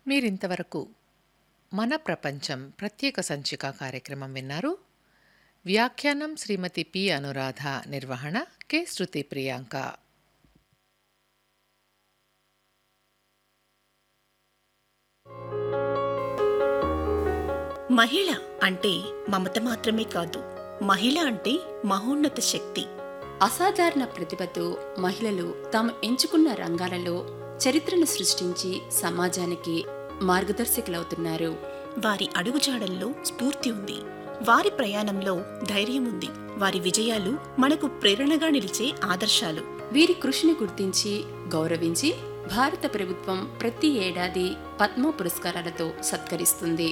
మీరింతవరకు మన ప్రపంచం ప్రత్యేక సంచిక కార్యక్రమం విన్నారు వ్యాఖ్యానం శ్రీమతి పి అనురాధ నిర్వహణ కె శృతి ప్రియాంక మహిళ అంటే మమత మాత్రమే కాదు మహిళ అంటే మహోన్నత శక్తి అసాధారణ ప్రతిభతో మహిళలు తాము ఎంచుకున్న రంగాలలో చరిత్రను సృష్టించి సమాజానికి మార్గదర్శకులవుతున్నారు వారి అడుగుజాడల్లో స్ఫూర్తి ఉంది వారి ప్రయాణంలో ధైర్యం ఉంది వారి విజయాలు మనకు ప్రేరణగా నిలిచే ఆదర్శాలు వీరి కృషిని గుర్తించి గౌరవించి భారత ప్రభుత్వం ప్రతి ఏడాది పద్మ పురస్కారాలతో సత్కరిస్తుంది